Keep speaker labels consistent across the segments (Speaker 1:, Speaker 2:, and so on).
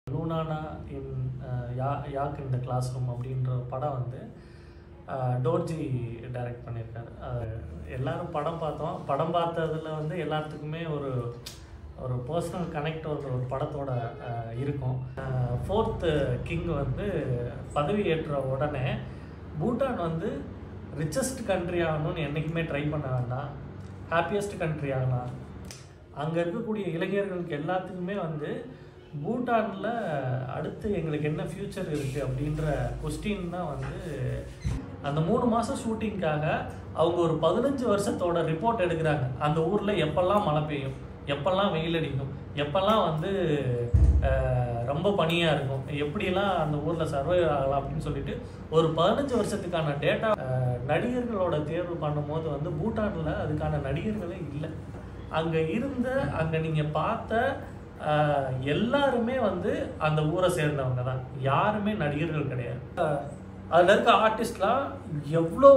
Speaker 1: லூனானா இன் யா யாக் இந்த class room அப்படின்ற படம் வந்து அஹ், டோர்ஜி டைரக்ட் பண்ணியிருக்காரு அது எல்லாரும் படம் பார்த்தோம் படம் பார்த்ததுல வந்து எல்லாத்துக்குமே ஒரு ஒரு பர்சனல் கனெக்ட் ஒரு ஒரு படத்தோட அஹ், இருக்கும் ஃபோர்த்து கிங் வந்து பதவி ஏற்ற உடனே பூட்டான் வந்து ரிச்சஸ்ட் கண்ட்ரி ஆகணும்னு என்றைக்குமே ட்ரை பண்ண வேண்டாம் ஹாப்பியஸ்ட் கண்ட்ரி ஆகலாம் அங்கே இருக்கக்கூடிய இளைஞர்களுக்கு எல்லாத்துக்குமே வந்து பூட்டானில் அடுத்து எங்களுக்கு என்ன ஃப்யூச்சர் இருக்குது அப்படின்ற கொஸ்டின் தான் வந்து அந்த மூணு மாதம் ஷூட்டிங்க்காக அவங்க ஒரு பதினஞ்சு வருஷத்தோட ரிப்போர்ட் எடுக்கிறாங்க அந்த ஊரில் எப்பெல்லாம் மழை பெய்யும் எப்பெல்லாம் வெயில் அடிக்கும் எப்பெல்லாம் வந்து அஹ், ரொம்ப பனியாக இருக்கும் எப்படியெல்லாம் அந்த ஊரில் சர்வை ஆகலாம் அப்படின்னு சொல்லிட்டு ஒரு பதினஞ்சு வருஷத்துக்கான டேட்டா நடிகர்களோட தேர்வு பண்ணும்போது வந்து பூட்டானில் அதுக்கான நடிகர்களே இல்லை அங்கே இருந்த அங்கே நீங்கள் பார்த்த அஹ், எல்லாருமே வந்து அந்த ஊரை சேர்ந்தவங்க தான் யாருமே நடிகர்கள் கிடையாது அஹ், அதுல இருக்க ஆர்டிஸ்ட்லாம் எவ்வளோ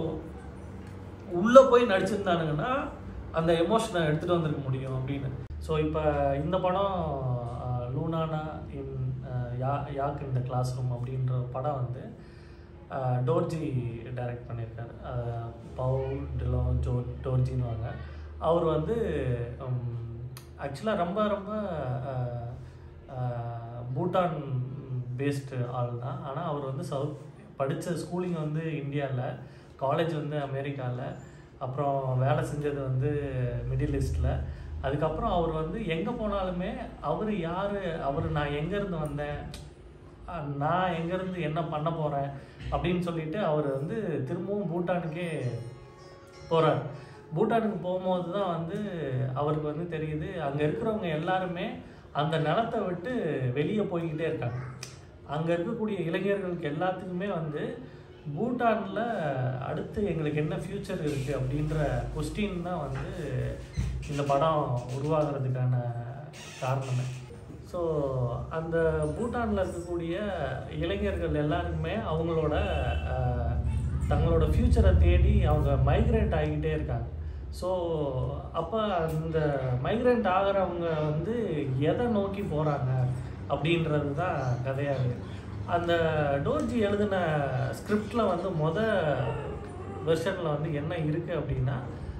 Speaker 1: உள்ளே போய் நடிச்சிருந்தானுங்கன்னா அந்த எமோஷனை எடுத்துகிட்டு வந்திருக்க முடியும் அப்படின்னு ஸோ இப்போ இந்த படம் அஹ், லூனானா இன் அஹ், யா யாக் இந்த கிளாஸ் ரூம் அப்படின்ற படம் வந்து அஹ், டோர்ஜி டைரக்ட் பண்ணியிருக்காரு அஹ், பவுல் டிலோ ஜோ டோர்ஜின்னுவாங்க அவர் வந்து ஆக்சுவலாக ரொம்ப ரொம்ப அஹ், அஹ், பூட்டான் பேஸ்டு ஆள் தான் ஆனால் அவர் வந்து சவுத் படித்த ஸ்கூலிங் வந்து இந்தியாவில் காலேஜ் வந்து அமெரிக்காவில் அப்புறம் வேலை செஞ்சது வந்து மிடில் ஈஸ்டில் அதுக்கப்புறம் அவர் வந்து எங்கே போனாலுமே அவர் யார் அவர் நான் எங்கேருந்து வந்தேன் அஹ் நான் எங்கேருந்து என்ன பண்ண போகிறேன் அப்படின்னு சொல்லிட்டு அவர் வந்து திரும்பவும் பூட்டானுக்கே போகிறார் பூட்டானுக்கு போகும்போது தான் வந்து அவருக்கு வந்து தெரியுது அங்கே இருக்கிறவங்க எல்லாருமே அந்த நிலத்தை விட்டு வெளியே போய்கிட்டே இருக்காங்க அங்கே இருக்கக்கூடிய இளைஞர்களுக்கு எல்லாத்துக்குமே வந்து பூட்டானில் அடுத்து எங்களுக்கு என்ன ஃப்யூச்சர் இருக்குது அப்படின்ற கொஸ்டின் தான் வந்து இந்த படம் உருவாகிறதுக்கான காரணமே ஸோ அந்த பூட்டானில் இருக்கக்கூடிய இளைஞர்கள் எல்லாருக்குமே அவங்களோட அஹ், தங்களோட ஃப்யூச்சரை தேடி அவங்க மைக்ரேட் ஆகிக்கிட்டே இருக்காங்க ஸோ அப்போ அந்த மைக்ரேட் ஆகிறவங்க வந்து எதை நோக்கி போகிறாங்க அப்படின்றது தான் கதையாக இருக்குது அந்த டோர்ஜி எழுதின ஸ்கிரிப்டில் வந்து மொத வெர்ஷனில் வந்து என்ன இருக்குது அப்படின்னா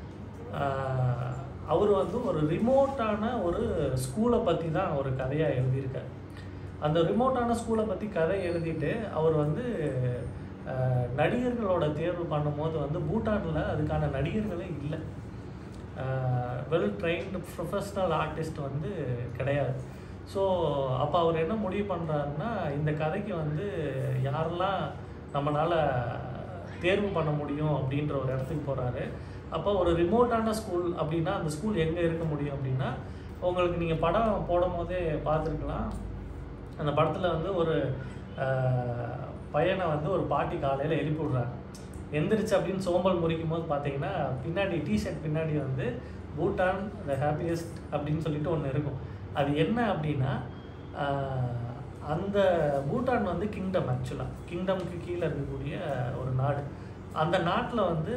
Speaker 1: அவர் வந்து ஒரு ரிமோட்டான ஒரு ஸ்கூலை பற்றி தான் ஒரு கதையாக எழுதியிருக்கார் அந்த ரிமோட்டான ஸ்கூலை பற்றி கதை எழுதிட்டு அவர் வந்து ஆஹ், நடிகர்களோட தேர்வு பண்ணும்போது வந்து பூட்டானில் அதுக்கான நடிகர்களே இல்லை வெல் ட்ரெயின்டு ப்ரொஃபஷ்னல் ஆர்டிஸ்ட் வந்து கிடையாது ஸோ அப்போ அவர் என்ன முடிவு பண்ணுறாருன்னா இந்த கதைக்கு வந்து யாரெல்லாம் நம்மளால் தேர்வு பண்ண முடியும் அப்படின்ற ஒரு இடத்துக்கு போகிறாரு அப்போ ஒரு ரிமோட்டான ஸ்கூல் அப்படின்னா அந்த ஸ்கூல் எங்கே இருக்க முடியும் அப்படின்னா உங்களுக்கு நீங்கள் படம் போடும் போதே பார்த்துருக்கலாம் அந்த படத்தில் வந்து ஒரு ஆஹ், பையனை வந்து ஒரு பாட்டி காலையில் எழுப்பி விட்றாங்க எந்திரிச்சு அப்படின்னு சோம்பல் முறிக்கும் போது பார்த்தீங்கன்னா பின்னாடி டிஷர்ட் பின்னாடி வந்து பூட்டான் த ஹாப்பியஸ்ட் அப்படின்னு சொல்லிட்டு ஒன்று இருக்கும் அது என்ன அப்படின்னா ஆஹ், அந்த பூட்டான் வந்து கிங்டம் ஆக்சுவலாக கிங்டம்க்கு கீழே இருக்கக்கூடிய ஒரு நாடு அந்த நாட்டில் வந்து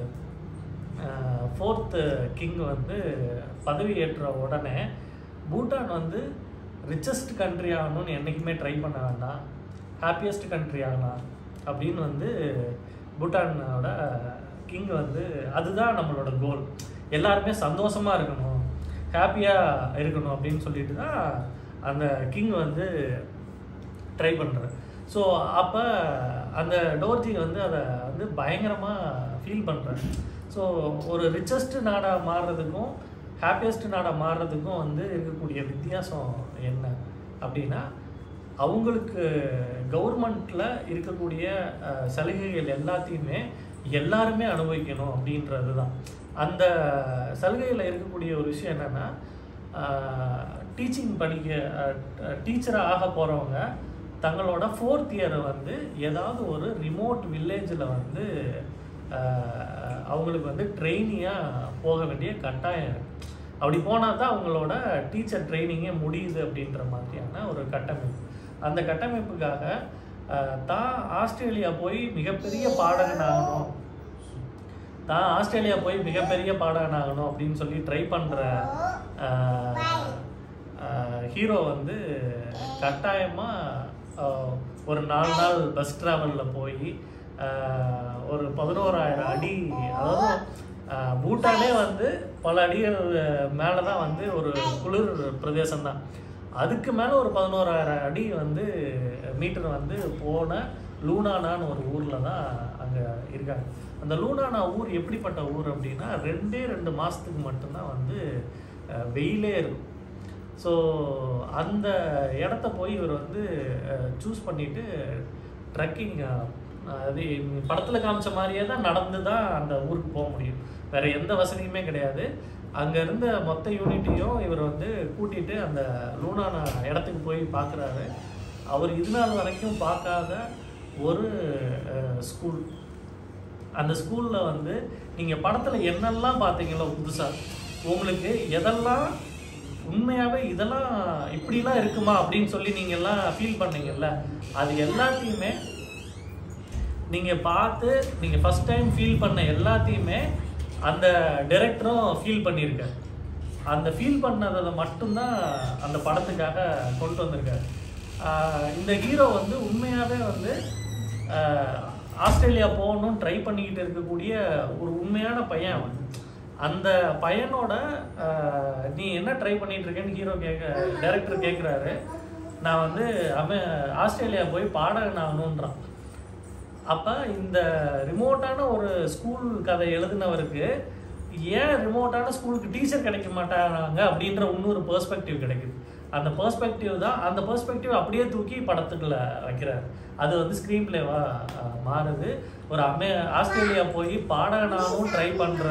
Speaker 1: ஃபோர்த்து கிங் வந்து பதவி ஏற்ற உடனே பூட்டான் வந்து ரிச்சஸ்ட் கண்ட்ரி ஆகணும்னு என்றைக்குமே ட்ரை பண்ண வேண்டாம் ஹாப்பியஸ்ட் கண்ட்ரி ஆகலாம் அப்படின்னு வந்து பூட்டானோட கிங் வந்து அதுதான் நம்மளோட கோல் எல்லாருமே சந்தோஷமாக இருக்கணும் ஹாப்பியாக இருக்கணும் அப்படின்னு சொல்லிட்டு தான் அந்த கிங் வந்து ட்ரை பண்ணுறேன் ஸோ அப்போ அந்த டோர்ஜி வந்து அதை வந்து பயங்கரமாக ஃபீல் பண்ணுறேன் ஸோ ஒரு ரிச்சஸ்ட் நாடாக மாறுறதுக்கும் ஹாப்பியஸ்ட் நாடாக மாறுறதுக்கும் வந்து இருக்கக்கூடிய வித்தியாசம் என்ன அப்படின்னா அவங்களுக்கு கவர்மெண்ட்டில் இருக்கக்கூடிய அஹ், சலுகைகள் எல்லாத்தையுமே எல்லாருமே அனுபவிக்கணும் அப்படின்றது தான் அந்த சலுகையில் இருக்கக்கூடிய ஒரு விஷயம் என்னென்னா டீச்சிங் படிக்க டீச்சராக ஆக போகிறவங்க தங்களோட ஃபோர்த் இயரை வந்து ஏதாவது ஒரு ரிமோட் வில்லேஜில் வந்து ஆஹ், அவங்களுக்கு வந்து ட்ரெயினியாக போக வேண்டிய கட்டாயம் இருக்கு அப்படி போனால் தான் அவங்களோட டீச்சர் ட்ரைனிங்கே முடியுது அப்படின்ற மாதிரியான ஒரு கட்டமைப்பு அந்த கட்டமைப்புக்காக ஆஹ், தான் ஆஸ்திரேலியா போய் மிகப்பெரிய பாடகன் ஆகணும் தான் ஆஸ்திரேலியா போய் மிகப்பெரிய பாடகன் ஆகணும் அப்படின்னு சொல்லி ட்ரை பண்ணுற ஹீரோ வந்து கட்டாயமாக ஒரு நாலு நாள் பஸ் ட்ராவலில் போய் ஆஹ், ஒரு பதினோராயிரம் அடி அதாவது ஆஹ், பூட்டானே வந்து பல அடிகள் மேலே தான் வந்து ஒரு குளிர் பிரதேசம் தான் அதுக்கு மேலே ஒரு பதினோராயிரம் அடி வந்து மீட்டர் வந்து போன லூனானான்னு ஒரு ஊரில் தான் அங்கே இருக்காங்க அந்த லூனானா ஊர் எப்படிப்பட்ட ஊர் அப்படின்னா ரெண்டே ரெண்டு மாதத்துக்கு மட்டும்தான் வந்து அஹ், வெயிலே இருக்கும் ஸோ அந்த இடத்த போய் இவர் வந்து சூஸ் பண்ணிட்டு ட்ரெக்கிங் அது படத்தில் காமிச்ச மாதிரியே தான் நடந்து தான் அந்த ஊருக்கு போக முடியும் வேற எந்த வசதியுமே கிடையாது அங்க இருந்த மொத்த யூனிட்டையும் இவர் வந்து கூட்டிட்டு அந்த லூனான இடத்துக்கு போய் பார்க்குறாரு அவர் இது நாள் வரைக்கும் பார்க்காத ஒரு ஸ்கூல் அந்த ஸ்கூலில் வந்து நீங்கள் படத்தில் என்னெல்லாம் பார்த்தீங்களோ புதுசாக உங்களுக்கு எதெல்லாம் உண்மையாகவே இதெல்லாம் இப்படிலாம் இருக்குமா அப்படின்னு சொல்லி நீங்கள் எல்லாம் ஃபீல் பண்ணீங்கல்ல அது எல்லாத்தையுமே நீங்கள் பார்த்து நீங்கள் ஃபஸ்ட் டைம் ஃபீல் பண்ண எல்லாத்தையுமே அந்த டைரக்டரும் ஃபீல் பண்ணியிருக்காரு அந்த ஃபீல் பண்ணதை மட்டும்தான் அந்த படத்துக்காக கொண்டு வந்திருக்காரு ஆஹ் இந்த ஹீரோ வந்து உண்மையாகவே வந்து ஆஹ் ஆஸ்திரேலியா போகணும்னு ட்ரை பண்ணிக்கிட்டு இருக்கக்கூடிய ஒரு உண்மையான பையன் அவன் அந்த பையனோட ஆஹ் நீ என்ன ட்ரை பண்ணிட்டு இருக்கேன்னு ஹீரோ கேட்க டைரக்டர் கேட்குறாரு நான் வந்து அவன் ஆஸ்திரேலியா போய் பாடகன் ஆகணுன்றான் அப்போ இந்த ரிமோட்டான ஒரு ஸ்கூல் கதை எழுதினவருக்கு ஏன் ரிமோட்டான ஸ்கூலுக்கு டீச்சர் கிடைக்க மாட்டாங்க அப்படின்ற இன்னொரு பெர்ஸ்பெக்டிவ் கிடைக்குது அந்த பெர்ஸ்பெக்டிவ் தான் அந்த பெர்ஸ்பெக்டிவ் அப்படியே தூக்கி படத்துக்குள்ள வைக்கிறார் அது வந்து ஸ்க்ரீன் பிளேவாக மாறுது ஒரு அமே ஆஸ்திரேலியா போய் பாடகனாகவும் ட்ரை பண்ணுற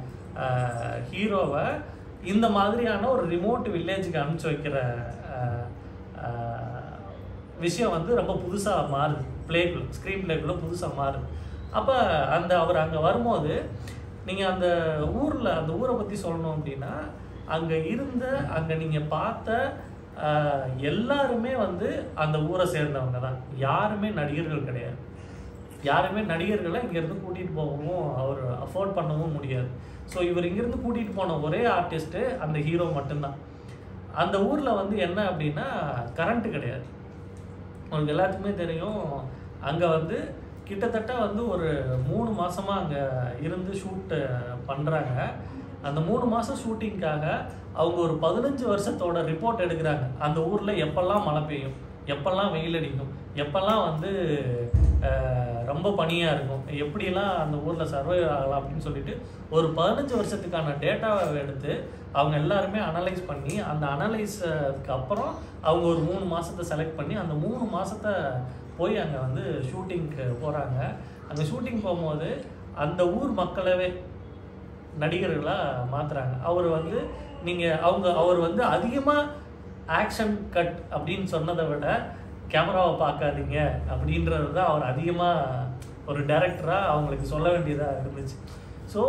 Speaker 1: ஹீரோவை இந்த மாதிரியான ஒரு ரிமோட் வில்லேஜுக்கு அனுப்பிச்சு வைக்கிற ஆஹ், ஆஹ், விஷயம் வந்து ரொம்ப புதுசாக மாறுது பிளேக்குள்ள ஸ்க்ரீன் பிளேக்குள்ள புதுசாக மாறுது அப்போ அந்த அவர் அங்கே வரும்போது நீங்கள் அந்த ஊரில் அந்த ஊரை பற்றி சொல்லணும் அப்படின்னா அங்கே இருந்த அங்கே நீங்கள் பார்த்த ஆஹ், எல்லாருமே வந்து அந்த ஊரை சேர்ந்தவங்க தான் யாருமே நடிகர்கள் கிடையாது யாருமே நடிகர்களை இங்கேருந்து கூட்டிகிட்டு போகவும் அவர் அஃபோர்ட் பண்ணவும் முடியாது ஸோ இவர் இங்கேருந்து கூட்டிகிட்டு போன ஒரே ஆர்டிஸ்ட்டு அந்த ஹீரோ மட்டும்தான் அந்த ஊரில் வந்து என்ன அப்படின்னா கரண்ட்டு கிடையாது உங்களுக்கு எல்லாத்துக்குமே தெரியும் அங்கே வந்து கிட்டத்தட்ட வந்து ஒரு மூணு மாசமாக அங்கே இருந்து ஷூட் பண்ணுறாங்க அந்த மூணு மாதம் ஷூட்டிங்க்காக அவங்க ஒரு பதினஞ்சு வருஷத்தோட ரிப்போர்ட் எடுக்கிறாங்க அந்த ஊரில் எப்பெல்லாம் மழை பெய்யும் எப்பெல்லாம் வெயில் அடிக்கும் எப்பெல்லாம் வந்து அஹ், ரொம்ப பனியாக இருக்கும் எப்படிலாம் அந்த ஊரில் சர்வை ஆகலாம் அப்படின்னு சொல்லிட்டு ஒரு பதினஞ்சு வருஷத்துக்கான டேட்டாவை எடுத்து அவங்க எல்லாருமே அனலைஸ் பண்ணி அந்த அனலைஸுக்கு அப்புறம் அவங்க ஒரு மூணு மாதத்தை செலக்ட் பண்ணி அந்த மூணு மாதத்தை போய் அங்கே வந்து ஷூட்டிங்க்கு போகிறாங்க அங்கே ஷூட்டிங் போகும்போது அந்த ஊர் மக்களவே நடிகர்களாக மாற்றுறாங்க அவர் வந்து நீங்கள் அவங்க அவர் வந்து அதிகமாக ஆக்ஷன் கட் அப்படின்னு சொன்னதை விட கேமராவை பார்க்காதீங்க அப்படின்றது தான் அவர் அதிகமாக ஒரு டைரக்டராக அவங்களுக்கு சொல்ல வேண்டியதாக இருந்துச்சு ஸோ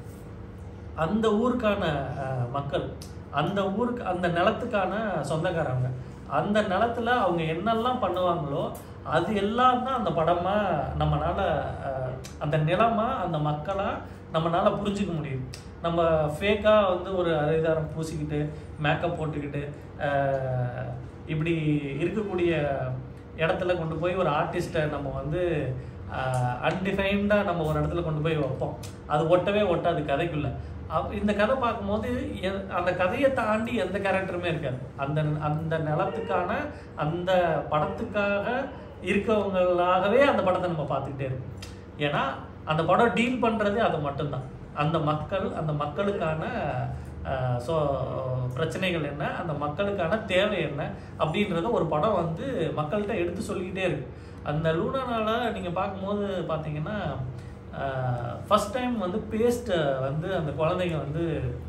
Speaker 1: அந்த ஊருக்கான அஹ், மக்கள் அந்த ஊருக்கு அந்த நிலத்துக்கான சொந்தக்காரங்க அந்த நிலத்துல அவங்க என்னெல்லாம் பண்ணுவாங்களோ அது எல்லாம் தான் அந்த படமா நம்மளால அஹ், அந்த நிலமா அந்த மக்களா நம்மளால புரிஞ்சுக்க முடியும் நம்ம ஃபேக்காக வந்து ஒரு அரிதாரம் பூசிக்கிட்டு மேக்கப் போட்டுக்கிட்டு அஹ், இப்படி இருக்கக்கூடிய இடத்துல கொண்டு போய் ஒரு ஆர்டிஸ்ட்டை நம்ம வந்து அன்டிஃபைன்டாக நம்ம ஒரு இடத்துல கொண்டு போய் வைப்போம் அது ஒட்டவே ஒட்டாது கதைக்குள்ள அப் இந்த கதை பார்க்கும்போது எ- அந்த கதையை தாண்டி எந்த கேரக்டருமே இருக்காது அந்த அந்த நிலத்துக்கான அந்த படத்துக்காக இருக்கவங்களாகவே அந்த படத்தை நம்ம பார்த்துக்கிட்டே இருக்கோம் ஏன்னா அந்த படம் டீல் பண்ணுறது அது மட்டும்தான் அந்த மக்கள் அந்த மக்களுக்கான ஸோ பிரச்சனைகள் என்ன அந்த மக்களுக்கான தேவை என்ன அப்படின்றத ஒரு படம் வந்து மக்கள்கிட்ட எடுத்து சொல்லிக்கிட்டே இருக்கு அந்த லூனானால நீங்கள் பார்க்கும்போது பார்த்தீங்கன்னா ஃபஸ்ட் டைம் வந்து பேஸ்ட்டை வந்து அந்த குழந்தைங்க வந்து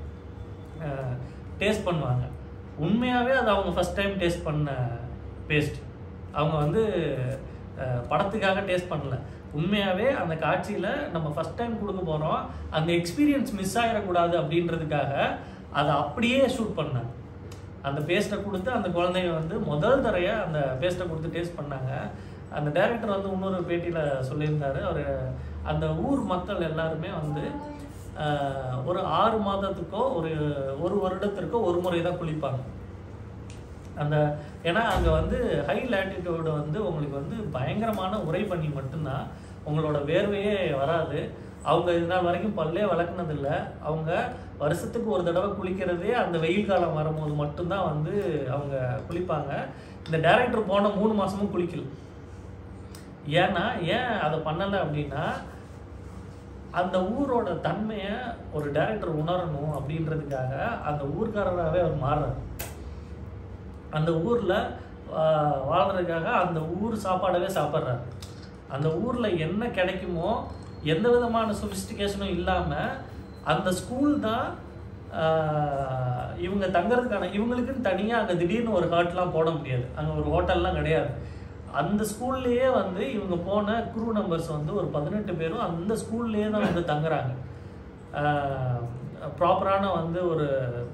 Speaker 1: டேஸ்ட் பண்ணுவாங்க உண்மையாகவே அது அவங்க ஃபஸ்ட் டைம் டேஸ்ட் பண்ண பேஸ்ட் அவங்க வந்து அஹ், படத்துக்காக டேஸ்ட் பண்ணல உண்மையாகவே அந்த காட்சியில் நம்ம ஃபஸ்ட் டைம் கொடுக்க போகிறோம் அந்த எக்ஸ்பீரியன்ஸ் மிஸ் ஆகிடக்கூடாது அப்படின்றதுக்காக அதை அப்படியே ஷூட் பண்ணாங்க அந்த பேஸ்ட்டை கொடுத்து அந்த குழந்தைங்க வந்து முதல் தரையாக அந்த பேஸ்ட்டை கொடுத்து டேஸ்ட் பண்ணாங்க அந்த டைரக்டர் வந்து இன்னொரு பேட்டியில் சொல்லியிருந்தாரு அவர் அந்த ஊர் மக்கள் எல்லாருமே வந்து ஆஹ், ஒரு ஆறு மாதத்துக்கோ ஒரு ஒரு வருடத்திற்கோ ஒரு முறை தான் குளிப்பாங்க அந்த ஏன்னா அங்கே வந்து ஹை லேட்டிடியூடு வந்து உங்களுக்கு வந்து பயங்கரமான உரை பண்ணி மட்டும்தான் உங்களோட வேர்வையே வராது அவங்க இது நாள் வரைக்கும் பல்லே வளர்க்குனதில்ல அவங்க வருஷத்துக்கு ஒரு தடவை குளிக்கிறதே அந்த வெயில் காலம் வரும்போது மட்டும்தான் வந்து அவங்க குளிப்பாங்க இந்த டைரக்டர் போன மூணு மாசமும் குளிக்கல ஏன்னா ஏன் அதை பண்ணலை அப்படின்னா அந்த ஊரோட தன்மையை ஒரு டைரக்டர் உணரணும் அப்படின்றதுக்காக அந்த ஊர்க்காரராகவே அவர் மாறுறார் அந்த ஊரில் வாழ்றதுக்காக அந்த ஊர் சாப்பாடவே சாப்பிட்றாரு அந்த ஊரில் என்ன கிடைக்குமோ எந்த விதமான சொபிஸ்டிகேஷனும் இல்லாமல் அந்த ஸ்கூல் தான் ஆஹ், இவங்க தங்கறதுக்கான இவங்களுக்குன்னு தனியாக அங்கே திடீர்னு ஒரு ஹாட்லாம் போட முடியாது அங்கே ஒரு ஹோட்டல்லாம் கிடையாது அந்த ஸ்கூல்லையே வந்து இவங்க போன குரூ நம்பர்ஸ் வந்து ஒரு பதினெட்டு பேரும் அந்த ஸ்கூல்லையே தான் வந்து தங்குறாங்க ப்ராப்பரான வந்து ஒரு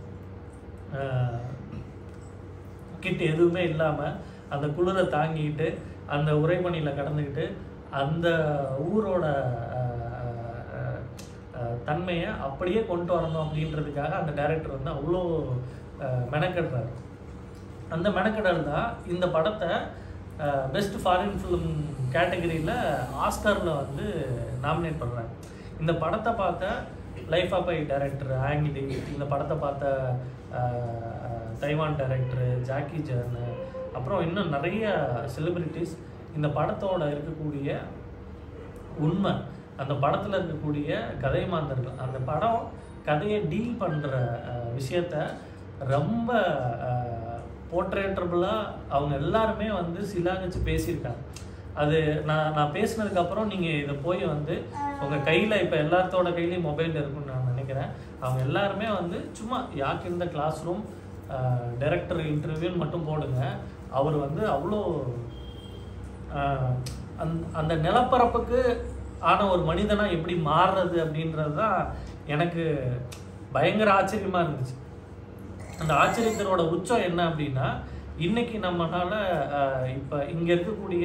Speaker 1: கிட் எதுவுமே இல்லாமல் அந்த குளிரை தாங்கிக்கிட்டு அந்த உறைமணியில் கடந்துக்கிட்டு அந்த ஊரோட ஆஹ், ஆஹ், ஆஹ், தன்மையை அப்படியே கொண்டு வரணும் அப்படின்றதுக்காக அந்த டைரக்டர் வந்து அவ்வளோ ஆஹ், மெனக்கெடுறாரு அந்த மெனக்கெடல் தான் இந்த படத்தை பெஸ்ட் ஃபாரின் ஃபிலிம் கேட்டகரியில் ஆஸ்கரில் வந்து நாமினேட் பண்ணுறாங்க இந்த படத்தை பார்த்த life of Pi director Ang Lee இந்த படத்தை பார்த்த அஹ், தைவான் டைரக்டர் ஜாக்கி ஜான் அப்புறம் இன்னும் நிறைய செலிபிரிட்டிஸ் இந்த படத்தோட இருக்கக்கூடிய உண்மை அந்த படத்தில் இருக்கக்கூடிய கதை மாந்தர்கள் அந்த படம் கதையை டீல் பண்ணுற விஷயத்த ரொம்ப போர்ட்ரேட்டபுளாக அவங்க எல்லாருமே வந்து சிலாங்கிச்சு பேசியிருக்காங்க அது நான் நான் பேசினதுக்கப்புறம் நீங்கள் இதை போய் வந்து உங்கள் கையில் இப்போ எல்லாத்தோட கையிலையும் மொபைல் இருக்குன்னு நான் நினைக்கிறேன் அவங்க எல்லாருமே வந்து சும்மா யாக்கு இந்த கிளாஸ் ரூம் டைரக்டர் இன்டர்வியூன்னு மட்டும் போடுங்க அவர் வந்து அவ்வளோ ஆஹ் அந்த அந்த நிலப்பரப்புக்கு ஆன ஒரு மனிதனா எப்படி மாறுறது அப்படின்றது தான் எனக்கு பயங்கர ஆச்சரியமா இருந்துச்சு அந்த ஆச்சரியத்தினோட உச்சம் என்ன அப்படின்னா இன்னைக்கு நம்மளால ஆஹ் இப்ப இங்க இருக்கக்கூடிய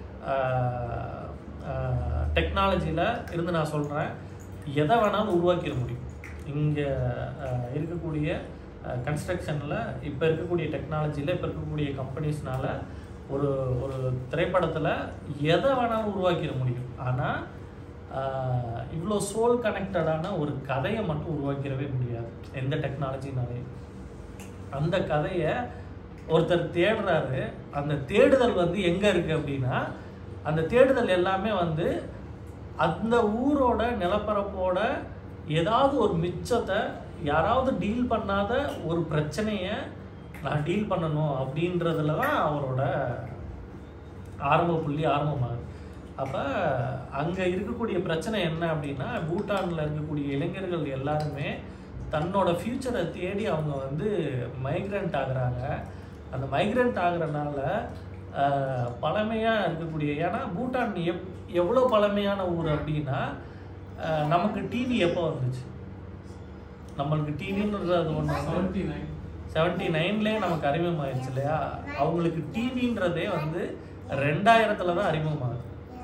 Speaker 1: டெக்னாலஜியில இருந்து நான் சொல்றேன் எதை வேணாலும் உருவாக்கிட முடியும் இங்க ஆஹ் இருக்கக்கூடிய கன்ஸ்ட்ரக்ஷனில் இப்போ இருக்கக்கூடிய டெக்னாலஜியில் இப்போ இருக்கக்கூடிய கம்பெனிஸ்னால ஒரு ஒரு திரைப்படத்தில் எதை வேணாலும் உருவாக்கிட முடியும் ஆனால் இவ்வளோ சோல் கனெக்டடான ஒரு கதையை மட்டும் உருவாக்கிடவே முடியாது எந்த டெக்னாலஜினாலையும் அந்த கதையை ஒருத்தர் தேடுறாரு அந்த தேடுதல் வந்து எங்கே இருக்குது அப்படின்னா அந்த தேடுதல் எல்லாமே வந்து அந்த ஊரோட நிலப்பரப்போட ஏதாவது ஒரு மிச்சத்தை யாராவது டீல் பண்ணாத ஒரு பிரச்சனையை நான் டீல் பண்ணணும் அப்படின்றதுல தான் அவரோட ஆரம்ப புள்ளி ஆரம்பமாகுது அப்போ அங்கே இருக்கக்கூடிய பிரச்சனை என்ன அப்படின்னா பூட்டானில் இருக்கக்கூடிய இளைஞர்கள் எல்லாருமே தன்னோட ஃப்யூச்சரை தேடி அவங்க வந்து மைக்ரண்ட் ஆகுறாங்க அந்த மைக்ரண்ட் ஆகுறனால பழமையாக இருக்கக்கூடிய ஏன்னா பூட்டான் எப் எவ்வளோ பழமையான ஊர் அப்படின்னா ஆஹ் நமக்கு டிவி எப்போ வந்துச்சு நம்மளுக்கு டிவின்றது ஒன்று
Speaker 2: செவன்டி நைன்
Speaker 1: செவன்டி நைன்லேயே நமக்கு அறிமுகமாயிருச்சு இல்லையா அவங்களுக்கு டிவின்றதே வந்து ரெண்டாயிரத்துல தான் அறிமுகமாகுது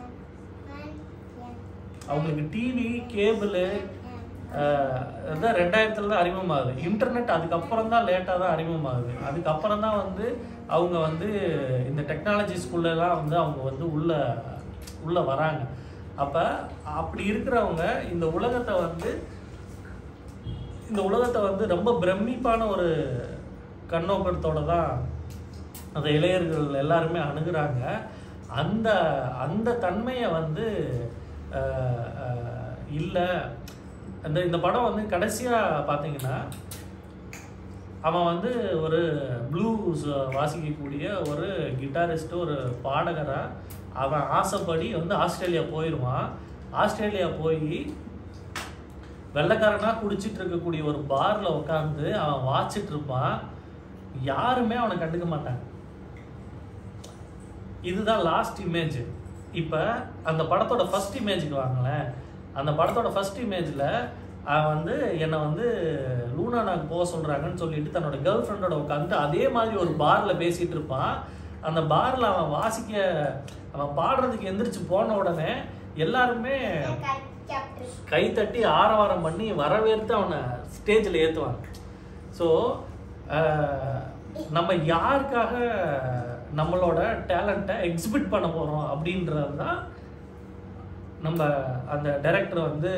Speaker 1: அவங்களுக்கு டிவி கேபிள் அதான் ரெண்டாயிரத்துல தான் அறிமுகமாகுது இன்டர்நெட் அதுக்கப்புறம் தான் லேட்டாக தான் அறிமுகமாகுது அதுக்கப்புறம் தான் வந்து அவங்க வந்து இந்த டெக்னாலஜி ஸ்கூல்லலாம் வந்து அவங்க வந்து உள்ள உள்ள வராங்க அப்போ அப்படி இருக்கிறவங்க இந்த உலகத்தை வந்து இந்த உலகத்தை வந்து ரொம்ப பிரமிப்பான ஒரு கண்ணோக்கத்தோட தான் அந்த இளையர்கள் எல்லாருமே அணுகுறாங்க அந்த அந்த தன்மையை வந்து இல்லை அந்த இந்த படம் வந்து கடைசியாக பார்த்தீங்கன்னா அவன் வந்து ஒரு ப்ளூஸ் வாசிக்கக்கூடிய ஒரு கிட்டாரிஸ்ட் ஒரு பாடகராக அவன் ஆசைப்படி வந்து ஆஸ்திரேலியா போயிடுவான் ஆஸ்திரேலியா போய் வெள்ளைக்காரனா குடிச்சிட்டு இருக்கக்கூடிய ஒரு பார்ல உட்காந்து அவன் வாச்சிட்டு இருப்பான் யாருமே அவனை கண்டுக்க மாட்டாங்க இதுதான் லாஸ்ட் இமேஜ் இப்போ அந்த படத்தோட ஃபர்ஸ்ட் இமேஜுக்கு வாங்களேன் அந்த படத்தோட ஃபர்ஸ்ட் இமேஜில் அவன் வந்து என்னை வந்து லூனானாக்கு போக சொல்கிறாங்கன்னு சொல்லிட்டு தன்னோட கேர்ள் ஃப்ரெண்டோட உட்காந்து அதே மாதிரி ஒரு பாரில் பேசிகிட்டு இருப்பான் அந்த பாரில் அவன் வாசிக்க அவன் பாடுறதுக்கு எந்திரிச்சு போன உடனே எல்லாருமே கை தட்டி ஆரவாரம் பண்ணி வரவேற்று அவனை ஸ்டேஜில் ஏற்றுவாங்க ஸோ நம்ம யாருக்காக நம்மளோட டேலண்ட்டை எக்ஸிபிட் பண்ண போகிறோம் அப்படின்றது தான் நம்ம அந்த டைரக்டர் வந்து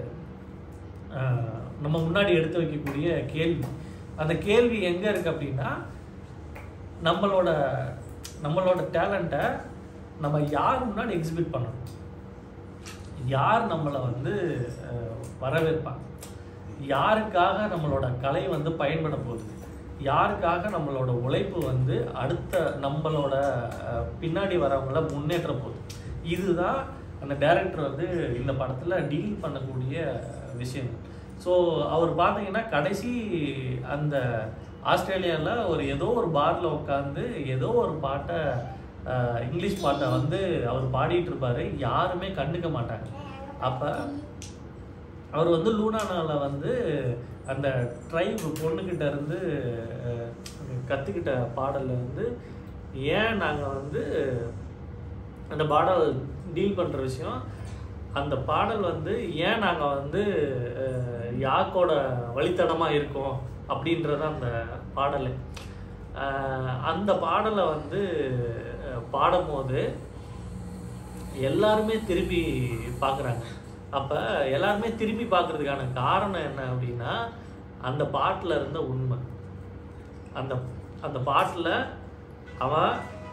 Speaker 1: ஆஹ், நம்ம முன்னாடி எடுத்து வைக்கக்கூடிய கேள்வி அந்த கேள்வி எங்கே இருக்குது அப்படின்னா நம்மளோட நம்மளோட டேலண்ட்டை நம்ம யார் முன்னாடி எக்ஸிபிட் பண்ணணும் யார் நம்மளை வந்து அஹ், வரவேற்பாங்க யாருக்காக நம்மளோட கலை வந்து பயன்பட போகுது யாருக்காக நம்மளோட உழைப்பு வந்து அடுத்த நம்மளோட அஹ், பின்னாடி வரவங்கள முன்னேற்ற போகுது இதுதான் அந்த டைரக்டர் வந்து இந்த படத்தில் டீல் பண்ணக்கூடிய விஷயங்கள் ஸோ அவர் பார்த்தீங்கன்னா கடைசி அந்த ஆஸ்திரேலியாவில் ஒரு ஏதோ ஒரு பாரில் உட்காந்து ஏதோ ஒரு பாட்டை அஹ், இங்கிலீஷ் பாட்டை வந்து அவர் பாடிட்டு இருப்பாரு யாருமே கண்டுக்க மாட்டாங்க அப்போ அவர் வந்து லூனானால வந்து அந்த ட்ரைப் பொண்ணுக்கிட்ட இருந்து அஹ், கத்துக்கிட்ட பாடல்ல வந்து ஏன் நாங்கள் வந்து அந்த பாடல் டீல் பண்ணுற விஷயம் அந்த பாடல் வந்து ஏன் நாங்கள் வந்து அஹ், யாக்கோட வழித்தடமாக இருக்கோம் அப்படின்றது அந்த பாடல் அஹ், அந்த பாடலை வந்து அஹ், பாடும்போது எல்லாருமே திரும்பி பார்க்குறாங்க அப்போ எல்லாருமே திரும்பி பார்க்கறதுக்கான காரணம் என்ன அப்படின்னா அந்த பாட்டில் இருந்த உண்மை அந்த அந்த பாட்டில் அவன்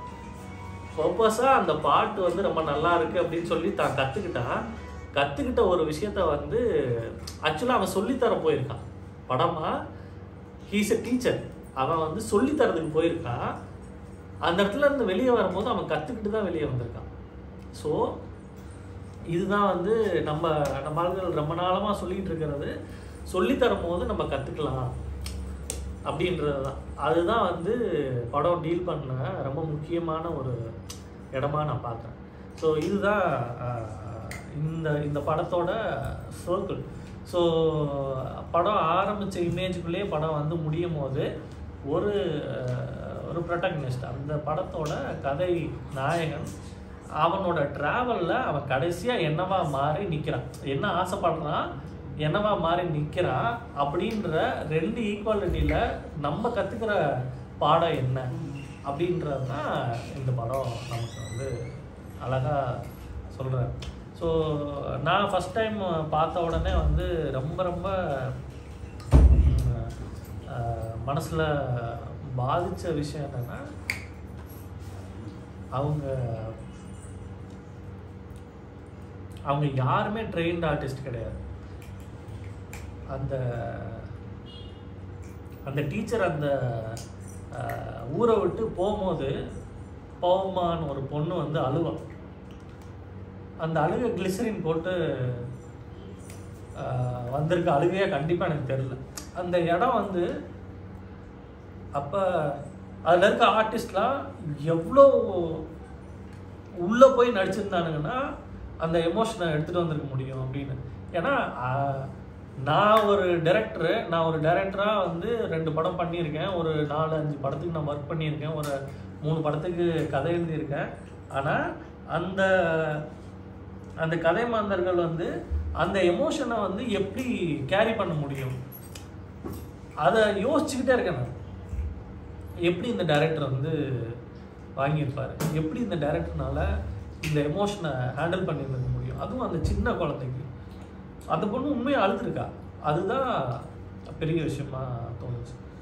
Speaker 1: பர்பஸாக அந்த பாட்டு வந்து ரொம்ப நல்லா இருக்கு அப்படின்னு சொல்லி தான் கற்றுக்கிட்டான் கற்றுக்கிட்ட ஒரு விஷயத்த வந்து ஆக்சுவலாக அவன் சொல்லித்தர போயிருக்கான் படமா ஹீஸ் எ டீச்சர் அவன் வந்து சொல்லித்தரதுக்கு போயிருக்கான் அந்த இடத்துல இருந்து வெளியே வரும்போது அவன் கற்றுக்கிட்டு தான் வெளியே வந்திருக்கான் ஸோ இதுதான் வந்து நம்ம நம்ம ஆளுகள் ரொம்ப நாளமாக சொல்லிட்டு இருக்கிறது சொல்லி தரும்போது நம்ம கற்றுக்கலாம் அப்படின்றது தான் அதுதான் வந்து படம் டீல் பண்ண ரொம்ப முக்கியமான ஒரு இடமா நான் பார்க்குறேன் ஸோ இதுதான் ஆஹ், இந்த இந்த படத்தோட சர்க்கிள் ஸோ படம் ஆரம்பித்த இமேஜுக்குள்ளேயே படம் வந்து முடியும் போது ஒரு ஆஹ், ஒரு ப்ரொட்டக்னிஸ்ட் அந்த படத்தோட கதை நாயகன் அவனோட ட்ராவலில் அவன் கடைசியாக என்னவா மாறி நிற்கிறான் என்ன ஆசைப்படுறான் என்னவா மாறி நிற்கிறான் அப்படின்ற ரெண்டு ஈக்குவாலிட்டியில் நம்ம கற்றுக்கிற பாடம் என்ன அப்படின்றது தான் இந்த படம் நமக்கு வந்து அழகாக சொல்கிறேன் ஸோ நான் ஃபஸ்ட் டைம் பார்த்த உடனே வந்து ரொம்ப ரொம்ப மனசில் பாதித்த விஷயம் என்னென்னா அவங்க அவங்க யாருமே ட்ரெயின்ட் ஆர்டிஸ்ட் கிடையாது அந்த அந்த டீச்சர் அந்த அஹ், ஊரை விட்டு போகும்போது பவமான்னு ஒரு பொண்ணு வந்து அழுவா அந்த அழுகை கிளிசரின் போட்டு அஹ், வந்திருக்க அழுகையா கண்டிப்பாக எனக்கு தெரியல அந்த இடம் வந்து அப்போ அதில் இருக்க ஆர்டிஸ்ட்லாம் எவ்வளோ உள்ளே போய் நடிச்சிருந்தானுங்கன்னா அந்த எமோஷனை எடுத்துகிட்டு வந்திருக்க முடியும் அப்படின்னு ஏன்னா ஆஹ், நான் ஒரு டைரக்டரு நான் ஒரு டைரக்டராக வந்து ரெண்டு படம் பண்ணியிருக்கேன் ஒரு நாலு அஞ்சு படத்துக்கு நான் ஒர்க் பண்ணியிருக்கேன் ஒரு மூணு படத்துக்கு கதை எழுதியிருக்கேன் ஆனால் அந்த அந்த கதை மாந்தர்கள் வந்து அந்த எமோஷனை வந்து எப்படி கேரி பண்ண முடியும் அதை யோசிச்சுக்கிட்டே இருக்கேன் நான் எப்படி இந்த டைரக்டர் வந்து வாங்கியிருப்பாரு எப்படி இந்த டைரக்டர்னால இந்த எமோஷனை ஹேண்டில் பண்ணியிருக்க முடியும் அதுவும் அந்த சின்ன குழந்தைக்கு அந்த பொண்ணு உண்மையாக அழுதுருக்கா அதுதான் பெரிய விஷயமா தோணுச்சு